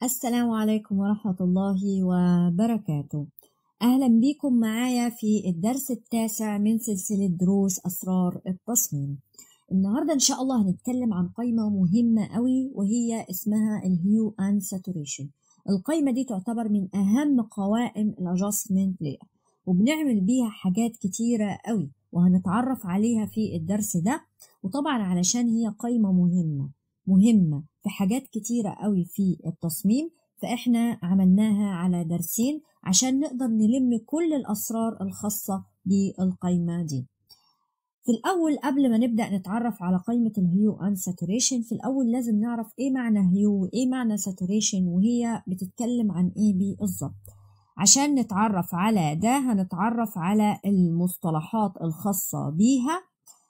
السلام عليكم ورحمة الله وبركاته أهلا بكم معايا في الدرس التاسع من سلسلة دروس أسرار التصميم النهاردة إن شاء الله هنتكلم عن قائمة مهمة قوي وهي اسمها الهيو أند ساتوريشن القائمة دي تعتبر من أهم قوائم الأجاستمنت لاير وبنعمل بيها حاجات كتيرة قوي وهنتعرف عليها في الدرس ده وطبعا علشان هي قائمة مهمة مهمة في حاجات كتيرة قوي في التصميم فإحنا عملناها على درسين عشان نقدر نلم كل الأسرار الخاصة بالقائمة دي في الأول قبل ما نبدأ نتعرف على قائمة الهيو أند ساتوريشن في الأول لازم نعرف إيه معنى هيو وإيه معنى ساتوريشن وهي بتتكلم عن إيه بالظبط عشان نتعرف على ده هنتعرف على المصطلحات الخاصة بيها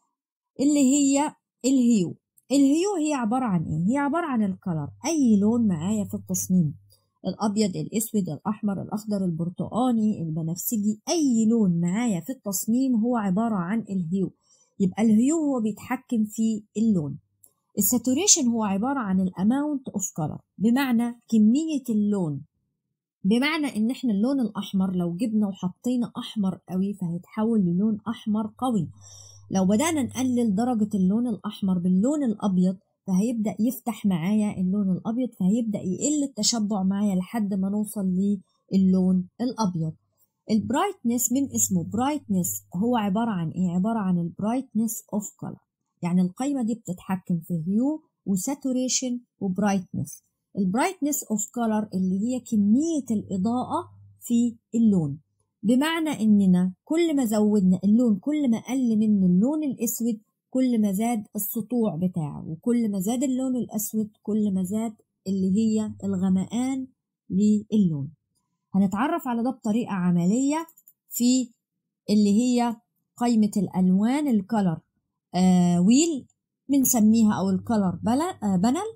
اللي هي الهيو الهيو هي عبارة عن ايه؟ هي عبارة عن الكلر أي لون معايا في التصميم الأبيض الأسود الأحمر الأخضر البرتقاني البنفسجي أي لون معايا في التصميم هو عبارة عن الهيو يبقى الهيو هو بيتحكم في اللون الساتوريشن هو عبارة عن الاماونت اوف كلر بمعنى كمية اللون بمعنى ان احنا اللون الاحمر لو جبنا وحطينا احمر قوي فهيتحول للون احمر قوي لو بدأنا نقلل درجة اللون الأحمر باللون الأبيض فهيبدأ يفتح معايا اللون الأبيض فهيبدأ يقل التشبع معايا لحد ما نوصل للون الأبيض البرايتنس من اسمه برايتنس هو عبارة عن ايه؟ عبارة عن البرايتنس اوف كولر يعني القايمة دي بتتحكم في هيو وساتوريشن وبرايتنس البرايتنس اوف كولر اللي هي كمية الإضاءة في اللون بمعنى اننا كل ما زودنا اللون كل ما قل منه اللون الاسود كل ما زاد السطوع بتاعه وكل ما زاد اللون الاسود كل ما زاد اللي هي الغمقان للون هنتعرف على ده بطريقة عملية في اللي هي قائمة الألوان الكلر آه ويل بنسميها أو الكلر بانل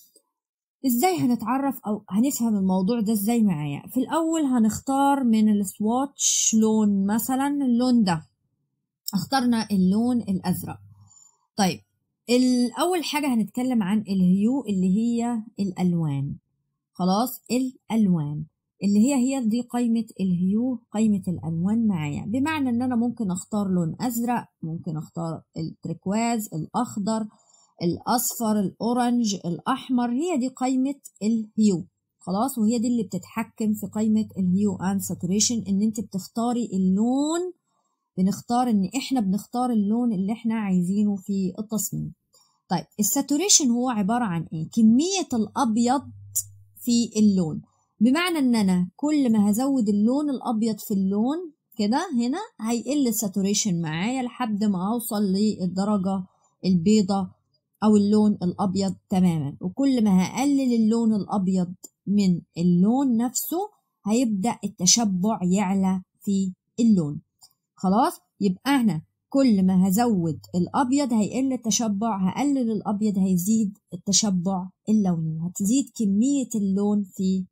ازاي هنتعرف او هنفهم الموضوع ده ازاي معايا في الاول هنختار من السواتش لون مثلا اللون ده اخترنا اللون الازرق طيب الاول حاجه هنتكلم عن الهيو اللي هي الالوان خلاص الالوان اللي هي هي دي قائمة الهيو قائمة الألوان معايا بمعنى إن أنا ممكن أختار لون أزرق ممكن أختار التركواز الأخضر الأصفر الأورنج الأحمر هي دي قائمة الهيو خلاص وهي دي اللي بتتحكم في قائمة الهيو أند ساتوريشن إن أنت بتختاري اللون بنختار إن إحنا بنختار اللون اللي إحنا عايزينه في التصميم طيب الساتوريشن هو عبارة عن إيه؟ كمية الأبيض في اللون بمعنى إن أنا كل ما هزود اللون الأبيض في اللون كده هنا هيقل الساتوريشن معايا لحد ما أوصل للدرجة البيضة أو اللون الأبيض تماما وكل ما هقلل اللون الأبيض من اللون نفسه هيبدأ التشبع يعلى في اللون خلاص يبقى احنا كل ما هزود الأبيض هيقل التشبع هقلل الأبيض هيزيد التشبع اللوني هتزيد كمية اللون في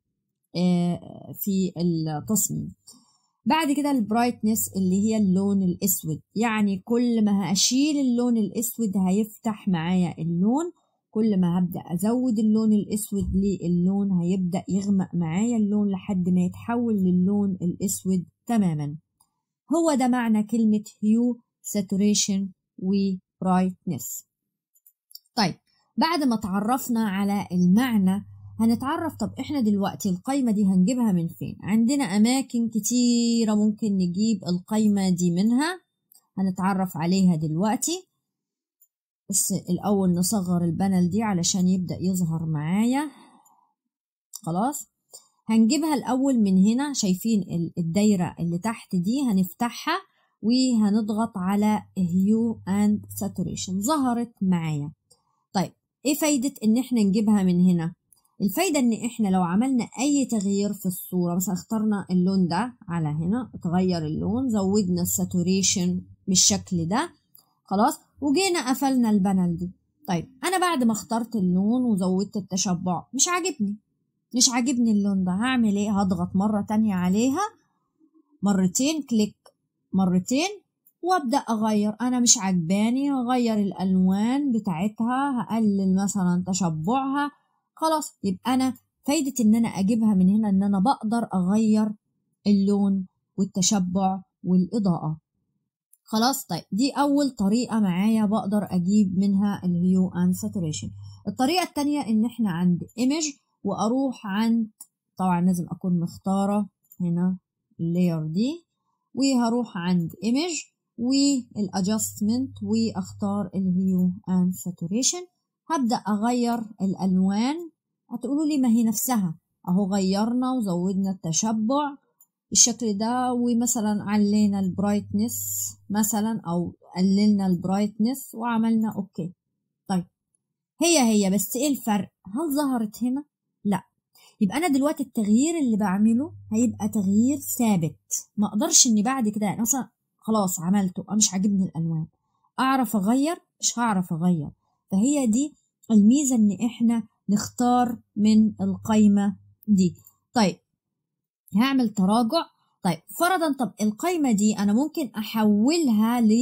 آه في التصميم بعد كده البرايتنس اللي هي اللون الاسود يعني كل ما هاشيل اللون الاسود هيفتح معايا اللون كل ما هبدا ازود اللون الاسود للون هيبدا يغمق معايا اللون لحد ما يتحول للون الاسود تماما هو ده معنى كلمة هيو ساتوريشن وبرايتنس طيب بعد ما تعرفنا على المعنى هنتعرف طب احنا دلوقتي القايمة دي هنجيبها من فين عندنا أماكن كتيرة ممكن نجيب القايمة دي منها هنتعرف عليها دلوقتي بس الأول نصغر البانل دي علشان يبدأ يظهر معايا خلاص هنجيبها الأول من هنا شايفين الدايرة اللي تحت دي هنفتحها وهنضغط على هيو اند ساتوريشن ظهرت معايا طيب ايه فايدة ان احنا نجيبها من هنا الفايدة ان احنا لو عملنا اي تغيير في الصورة مثلا اخترنا اللون ده على هنا اتغير اللون زودنا الساتوريشن بالشكل ده خلاص وجينا قفلنا البانل دي طيب انا بعد ما اخترت اللون وزودت التشبع مش عاجبني مش عاجبني اللون ده هعمل ايه هضغط مرة تانية عليها مرتين كليك مرتين وابدا اغير انا مش عجباني اغير الالوان بتاعتها هقلل مثلا تشبعها خلاص يبقى انا فايدة ان انا اجيبها من هنا ان انا بقدر اغير اللون والتشبع والاضاءة خلاص طيب دي اول طريقة معايا بقدر اجيب منها الهيو اند ساتوريشن الطريقة التانية ان احنا عند ايمج واروح عند طبعا لازم اكون مختارة هنا اللاير دي وهروح عند ايمج والادجستمنت واختار الهيو اند ساتوريشن هبدا اغير الالوان هتقولوا لي ما هي نفسها اهو غيرنا وزودنا التشبع بالشكل ده ومثلا علينا البرايتنس مثلا او قللنا البرايتنس وعملنا اوكي طيب هي هي بس ايه الفرق هل ظهرت هنا لا يبقى انا دلوقتي التغيير اللي بعمله هيبقى تغيير ثابت ما اقدرش اني بعد كده يعني مثلا خلاص عملته مش عاجبني الالوان اعرف اغير مش هعرف اغير فهي دي الميزه ان احنا نختار من القايمه دي طيب هعمل تراجع طيب فرضا طب القايمه دي انا ممكن احولها ل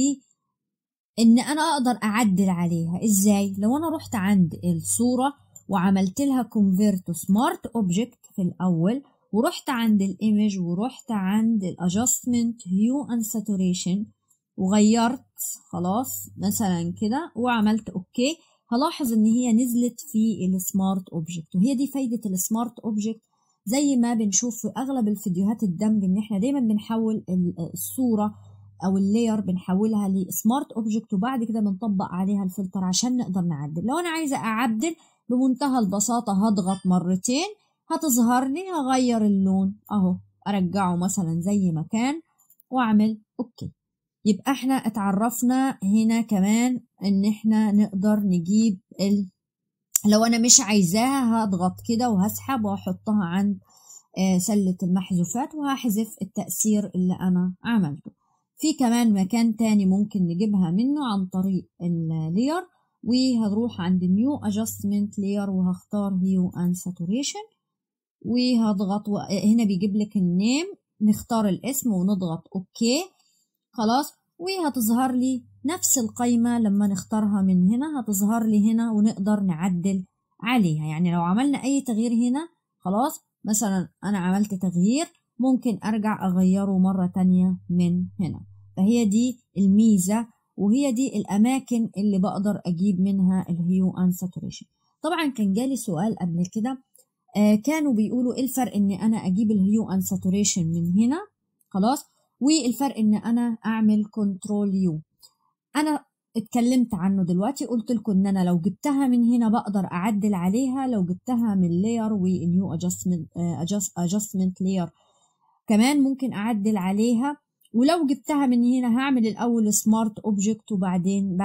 ان انا اقدر اعدل عليها ازاي لو انا رحت عند الصوره وعملت لها convert to smart object في الاول ورحت عند الايمج ورحت عند الادجستمنت هيو اند ساتوريشن وغيرت خلاص مثلا كده وعملت اوكي هلاحظ ان هي نزلت في السمارت اوبجكت وهي دي فايده السمارت اوبجكت زي ما بنشوف في اغلب الفيديوهات الدمج ان احنا دايما بنحول الصوره او اللاير بنحولها لسمارت اوبجكت وبعد كده بنطبق عليها الفلتر عشان نقدر نعدل لو انا عايزه اعدل بمنتهى البساطه هضغط مرتين هتظهر لي هغير اللون اهو ارجعه مثلا زي ما كان واعمل اوكي يبقى احنا اتعرفنا هنا كمان ان احنا نقدر نجيب ال... لو انا مش عايزاها هضغط كده وهسحب واحطها عند سلة المحذوفات وهحذف التأثير اللي انا عملته في كمان مكان تاني ممكن نجيبها منه عن طريق اللير وهروح عند نيو ادجستمنت لير وهختار هيو اند ساتوريشن وهضغط هنا بيجيب لك النيم نختار الاسم ونضغط اوكي خلاص وهتظهر لي نفس القايمة لما نختارها من هنا هتظهر لي هنا ونقدر نعدل عليها يعني لو عملنا أي تغيير هنا خلاص مثلا أنا عملت تغيير ممكن أرجع أغيره مرة تانية من هنا فهي دي الميزة وهي دي الأماكن اللي بقدر أجيب منها الهيو أند ساتوريشن طبعا كان جالي سؤال قبل كده آه كانوا بيقولوا ايه الفرق ان انا اجيب الهيو اند ساتوريشن من هنا خلاص والفرق ان انا اعمل كنترول يو انا اتكلمت عنه دلوقتي قلت لكم ان انا لو جبتها من هنا بقدر اعدل عليها لو جبتها من لاير ونيو ادجستمنت ادجستمنت لاير كمان ممكن اعدل عليها ولو جبتها من هنا هعمل الاول سمارت اوبجكت وبعدين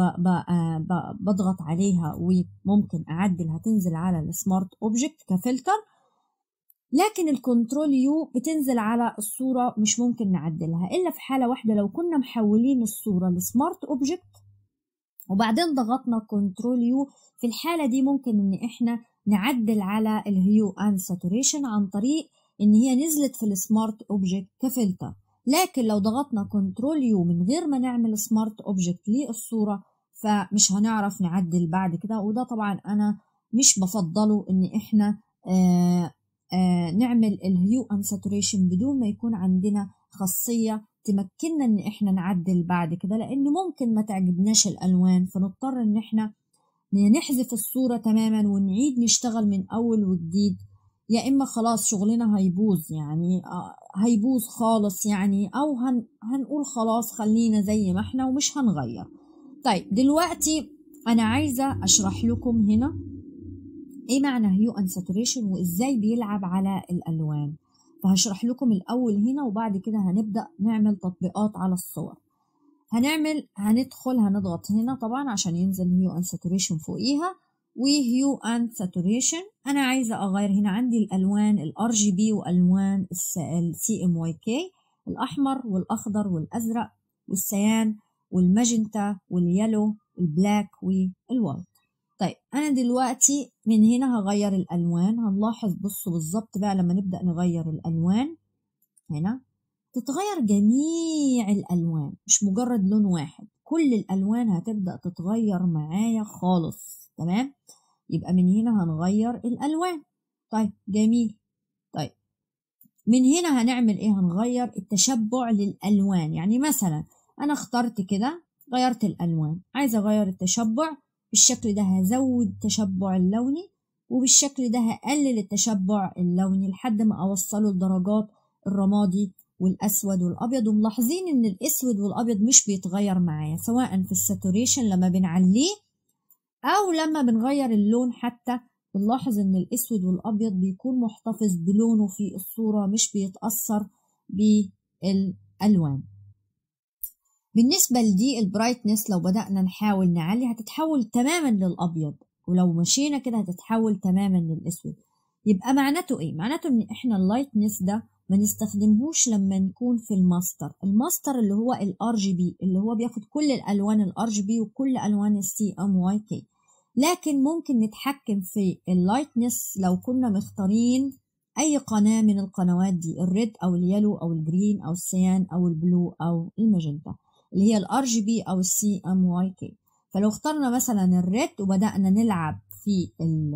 بضغط عليها وممكن اعدل هتنزل على السمارت اوبجكت كفلتر لكن الكنترول يو بتنزل على الصورة مش ممكن نعدلها إلا في حالة واحدة لو كنا محولين الصورة لسمارت اوبجكت وبعدين ضغطنا كنترول يو في الحالة دي ممكن إن إحنا نعدل على الهيو أند ساتوريشن عن طريق إن هي نزلت في السمارت اوبجكت كفلتر لكن لو ضغطنا كنترول يو من غير ما نعمل سمارت اوبجكت للصورة فمش هنعرف نعدل بعد كده وده طبعا أنا مش بفضله إن إحنا آه آه نعمل الهيو أند ساتوريشن بدون ما يكون عندنا خاصية تمكننا إن إحنا نعدل بعد كده لأن ممكن ما تعجبناش الألوان فنضطر إن إحنا نحذف الصورة تماما ونعيد نشتغل من أول وجديد يا إما خلاص شغلنا هيبوظ يعني هيبوظ خالص يعني أو هن هنقول خلاص خلينا زي ما إحنا ومش هنغير طيب دلوقتي أنا عايزة أشرح لكم هنا إيه معنى هيو أند ساتوريشن وإزاي بيلعب على الألوان فهشرح لكم الأول هنا وبعد كده هنبدأ نعمل تطبيقات على الصور هنعمل هندخل هنضغط هنا طبعا عشان ينزل هيو أند ساتوريشن فوقيها وهيو اند ساتوريشن انا عايزه اغير هنا عندي الالوان الار جي بي والوان السي ام واي كي الاحمر والاخضر والازرق والسيان والماجنتا واليلو البلاك والوايت طيب انا دلوقتي من هنا هغير الالوان هنلاحظ بصوا بالظبط بقى لما نبدا نغير الالوان هنا تتغير جميع الالوان مش مجرد لون واحد كل الالوان هتبدا تتغير معايا خالص تمام يبقى من هنا هنغير الالوان طيب جميل طيب من هنا هنعمل ايه هنغير التشبع للالوان يعني مثلا انا اخترت كده غيرت الالوان عايزه اغير التشبع بالشكل ده هزود التشبع اللوني وبالشكل ده هقلل التشبع اللوني لحد ما اوصله لدرجات الرمادي والاسود والابيض وملاحظين ان الاسود والابيض مش بيتغير معايا سواء في الساتوريشن لما بنعليه او لما بنغير اللون حتى بنلاحظ ان الاسود والابيض بيكون محتفظ بلونه في الصورة مش بيتأثر بالالوان بالنسبة لدي البرايتنس لو بدأنا نحاول نعلي هتتحول تماما للأبيض ولو مشينا كده هتتحول تماما للأسود يبقى معناته ايه؟ معناته ان احنا اللايتنس ده ما نستخدمهوش لما نكون في الماستر الماستر اللي هو الار جي بي اللي هو بياخد كل الالوان الار جي بي وكل الوان السي ام واي كي لكن ممكن نتحكم في اللايتنس لو كنا مختارين اي قناه من القنوات دي الريد او اليلو او الجرين او السيان او البلو او الماجنتا اللي هي الار جي بي او السي ام واي كي فلو اخترنا مثلا الريد وبدانا نلعب في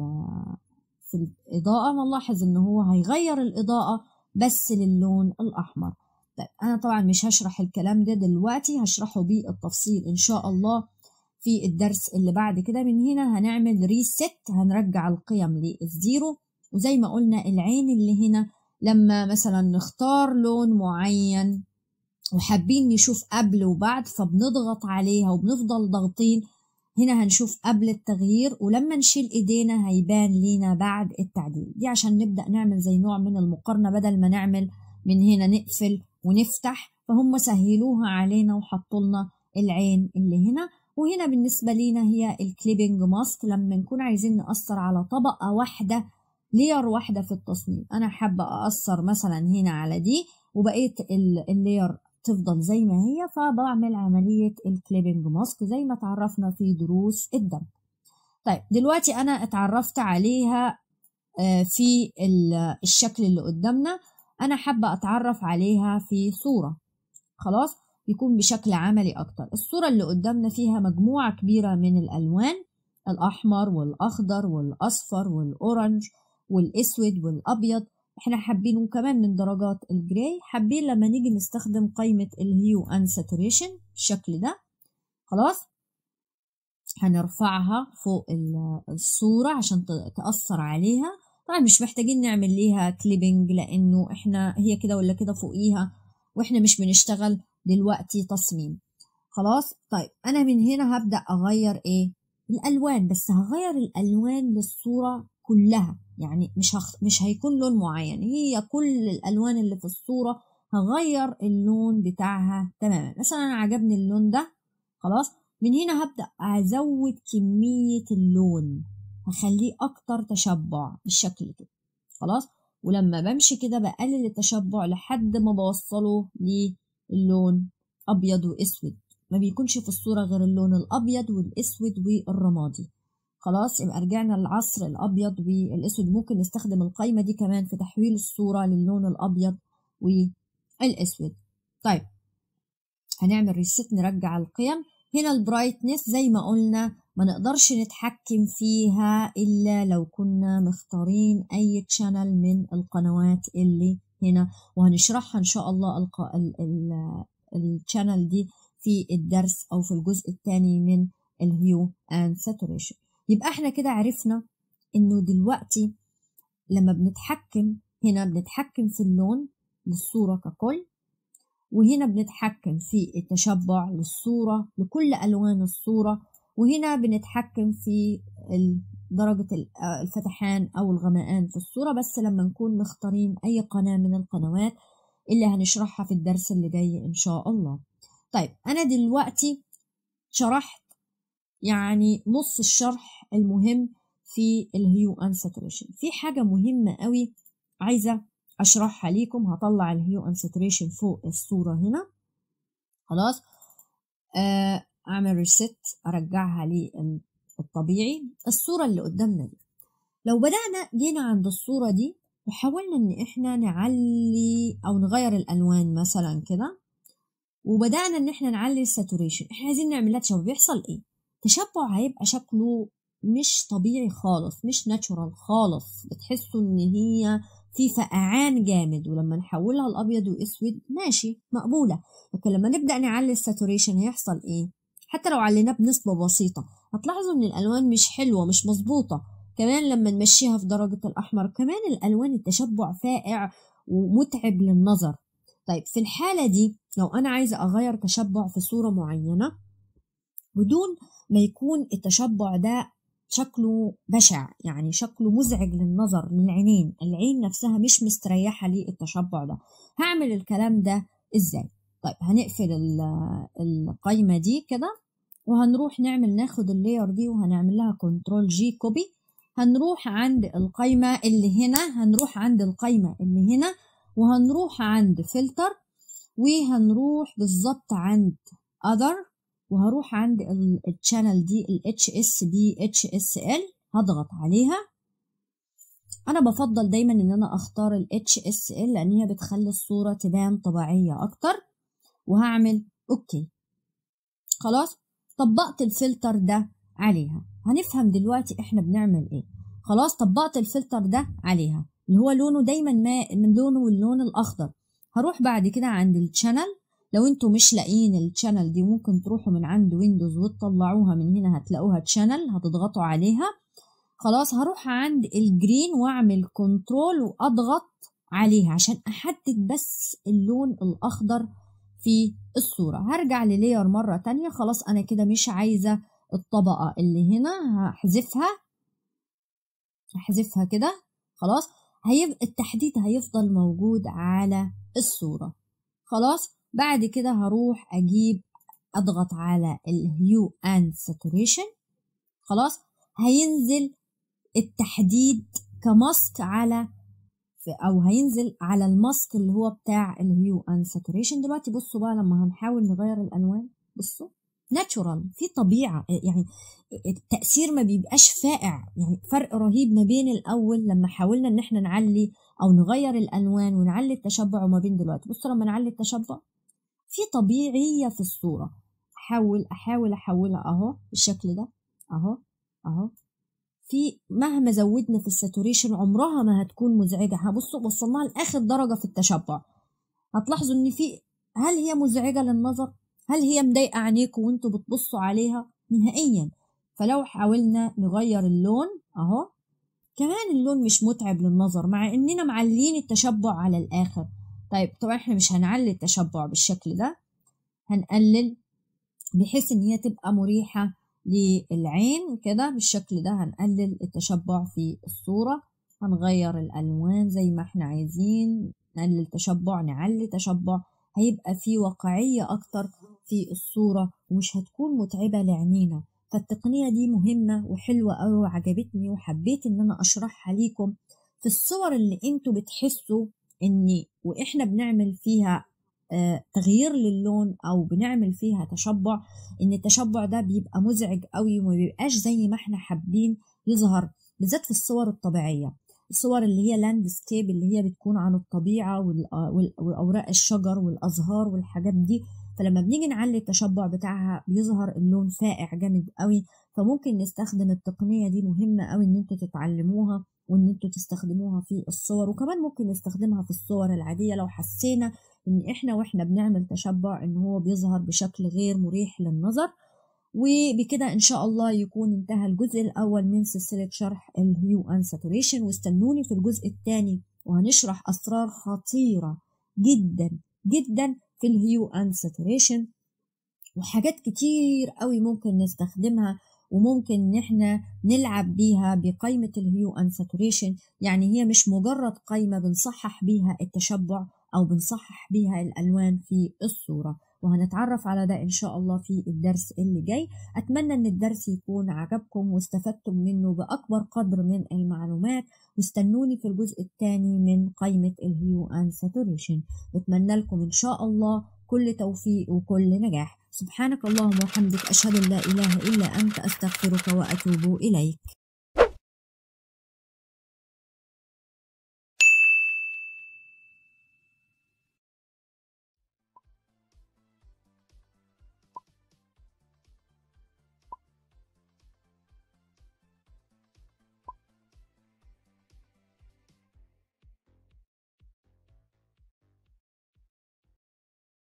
في الاضاءه نلاحظ ان هو هيغير الاضاءه بس للون الاحمر طيب انا طبعا مش هشرح الكلام ده دلوقتي هشرحه بالتفصيل ان شاء الله في الدرس اللي بعد كده من هنا هنعمل ريست هنرجع القيم للزيرو وزي ما قلنا العين اللي هنا لما مثلا نختار لون معين وحابين نشوف قبل وبعد فبنضغط عليها وبنفضل ضاغطين هنا هنشوف قبل التغيير ولما نشيل ايدينا هيبان لينا بعد التعديل دي عشان نبدأ نعمل زي نوع من المقارنة بدل ما نعمل من هنا نقفل ونفتح فهم سهلوها علينا وحطوا لنا العين اللي هنا وهنا بالنسبة لينا هي الكليبنج ماسك لما نكون عايزين نأثر على طبقة واحدة لير واحدة في التصميم أنا حابة أأثر مثلا هنا على دي وبقيت اللير تفضل زي ما هي فبعمل عملية الكليبنج ماسك زي ما تعرفنا في دروس الدم طيب دلوقتي أنا اتعرفت عليها في الشكل اللي قدامنا أنا حابة أتعرف عليها في صورة خلاص يكون بشكل عملي أكتر الصورة اللي قدامنا فيها مجموعة كبيرة من الألوان الأحمر والأخضر والأصفر والأورنج والأسود والأبيض احنا حابين وكمان من درجات الجراي حابين لما نيجي نستخدم قائمة الهيو ان ساتوريشن بالشكل ده خلاص هنرفعها فوق الصورة عشان تأثر عليها طبعا مش محتاجين نعمل ليها كليبنج لأنه احنا هي كده ولا كده فوقيها واحنا مش بنشتغل دلوقتي تصميم خلاص طيب أنا من هنا هبدأ أغير إيه الألوان بس هغير الألوان للصورة كلها يعني مش هخ... مش هيكون لون معين هي كل الالوان اللي في الصوره هغير اللون بتاعها تماما مثلا انا عجبني اللون ده خلاص من هنا هبدا ازود كميه اللون هخليه اكتر تشبع بالشكل كده خلاص ولما بمشي كده بقلل التشبع لحد ما بوصله للون ابيض واسود ما بيكونش في الصوره غير اللون الابيض والاسود والرمادي خلاص يبقى رجعنا للعصر الابيض والاسود ممكن نستخدم القايمه دي كمان في تحويل الصوره للون الابيض والاسود طيب هنعمل ريست نرجع القيم هنا البرايتنس زي ما قلنا ما نقدرش نتحكم فيها الا لو كنا مختارين اي تشانل من القنوات اللي هنا وهنشرحها ان شاء الله الق... ال... ال... التشانل دي في الدرس او في الجزء الثاني من الهيو اند ساتوريشن يبقى احنا كده عرفنا انه دلوقتي لما بنتحكم هنا بنتحكم في اللون للصورة ككل وهنا بنتحكم في التشبع للصورة لكل ألوان الصورة وهنا بنتحكم في درجة الفتحان أو الغمقان في الصورة بس لما نكون مختارين أي قناة من القنوات اللي هنشرحها في الدرس اللي جاي إن شاء الله طيب أنا دلوقتي شرحت يعني نص الشرح المهم في الهيو ان ساتوريشن في حاجه مهمه قوي عايزه اشرحها ليكم هطلع الهيو ان ساتوريشن فوق الصوره هنا خلاص آه اعمل ريست ارجعها للطبيعي الصوره اللي قدامنا دي لو بدانا جينا عند الصوره دي وحاولنا ان احنا نعلي او نغير الالوان مثلا كده وبدانا ان احنا نعلي الساتوريشن احنا عايزين نعمل لها تشابه بيحصل ايه تشبع هيبقى شكله مش طبيعي خالص مش ناتشورال خالص بتحسوا ان هي في فقعان جامد ولما نحولها لابيض واسود ماشي مقبوله لكن لما نبدا نعلي الساتوريشن هيحصل ايه حتى لو عليناه بنسبه بسيطه هتلاحظوا ان الالوان مش حلوه مش مظبوطه كمان لما نمشيها في درجه الاحمر كمان الالوان التشبع فائع ومتعب للنظر طيب في الحاله دي لو انا عايزه اغير تشبع في صوره معينه بدون ما يكون التشبع ده شكله بشع يعني شكله مزعج للنظر للعينين العين نفسها مش مستريحة للتشبع ده هعمل الكلام ده ازاي طيب هنقفل القايمة دي كده وهنروح نعمل ناخد اللاير دي وهنعمل لها كنترول جي كوبي هنروح عند القايمة اللي هنا هنروح عند القايمة اللي هنا وهنروح عند فلتر وهنروح بالظبط عند other وهروح عند الشانل دي ال HSB HSL هضغط عليها انا بفضل دايما ان انا اختار ال HSL لان هي بتخلي الصورة تبان طبيعية اكتر وهعمل اوكي خلاص طبقت الفلتر ده عليها هنفهم دلوقتي احنا بنعمل ايه خلاص طبقت الفلتر ده عليها اللي هو لونه دايما ما من لونه اللون الاخضر هروح بعد كده عند الشانل لو انتوا مش لاقيين الشانل دي ممكن تروحوا من عند ويندوز وتطلعوها من هنا هتلاقوها تشانل هتضغطوا عليها خلاص هروح عند الجرين واعمل كنترول واضغط عليها عشان احدد بس اللون الاخضر في الصورة هرجع للاير مرة تانية خلاص انا كده مش عايزة الطبقة اللي هنا هحذفها هحذفها كده خلاص هيبقى التحديد هيفضل موجود على الصورة خلاص بعد كده هروح اجيب اضغط على الهيو اند ساتوريشن خلاص هينزل التحديد كماسك على او هينزل على الماسك اللي هو بتاع الهيو اند ساتوريشن دلوقتي بصوا بقى لما هنحاول نغير الالوان بصوا ناتشورال في طبيعه يعني التاثير ما بيبقاش فائع يعني فرق رهيب ما بين الاول لما حاولنا ان احنا نعلي او نغير الالوان ونعلي التشبع وما بين دلوقتي بصوا لما نعلي التشبع في طبيعية في الصورة أحاول أحاول أحولها أهو بالشكل ده أهو أهو في مهما زودنا في الساتوريشن عمرها ما هتكون مزعجة هبصوا وصلناها لآخر درجة في التشبع هتلاحظوا إن في هل هي مزعجة للنظر؟ هل هي مضايقة عينيكم وانتوا بتبصوا عليها؟ نهائيا فلو حاولنا نغير اللون أهو كمان اللون مش متعب للنظر مع إننا معلين التشبع على الآخر طيب طبعا احنا مش هنعلي التشبع بالشكل ده هنقلل بحيث ان هي تبقى مريحة للعين كده بالشكل ده هنقلل التشبع في الصورة هنغير الألوان زي ما احنا عايزين نقلل تشبع نعلي تشبع هيبقى في واقعية أكتر في الصورة ومش هتكون متعبة لعينينا فالتقنية دي مهمة وحلوة أوي وعجبتني وحبيت إن أنا أشرحها ليكم في الصور اللي انتوا بتحسوا ان واحنا بنعمل فيها آه تغيير للون او بنعمل فيها تشبع ان التشبع ده بيبقى مزعج قوي وما بيبقاش زي ما احنا حابين يظهر بالذات في الصور الطبيعيه الصور اللي هي لاندسكيب اللي هي بتكون عن الطبيعه واوراق الشجر والازهار والحاجات دي فلما بنيجي نعلي التشبع بتاعها بيظهر اللون فائع جامد قوي فممكن نستخدم التقنيه دي مهمه قوي ان انتوا تتعلموها وان انتوا تستخدموها في الصور وكمان ممكن نستخدمها في الصور العادية لو حسينا ان احنا واحنا بنعمل تشبع ان هو بيظهر بشكل غير مريح للنظر وبكده ان شاء الله يكون انتهى الجزء الاول من سلسلة شرح الهيو ان ساتوريشن واستنوني في الجزء الثاني وهنشرح اسرار خطيرة جدا جدا في الهيو ان ساتوريشن وحاجات كتير قوي ممكن نستخدمها وممكن ان احنا نلعب بيها بقائمة الهيو ان ساتوريشن يعني هي مش مجرد قائمة بنصحح بيها التشبع او بنصحح بيها الالوان في الصورة وهنتعرف على ده ان شاء الله في الدرس اللي جاي اتمنى ان الدرس يكون عجبكم واستفدتم منه باكبر قدر من المعلومات واستنوني في الجزء الثاني من قائمة الهيو ان ساتوريشن بتمنى لكم ان شاء الله كل توفيق وكل نجاح سبحانك اللهم وحمدك أشهد أن لا إله إلا أنت أستغفرك وأتوب إليك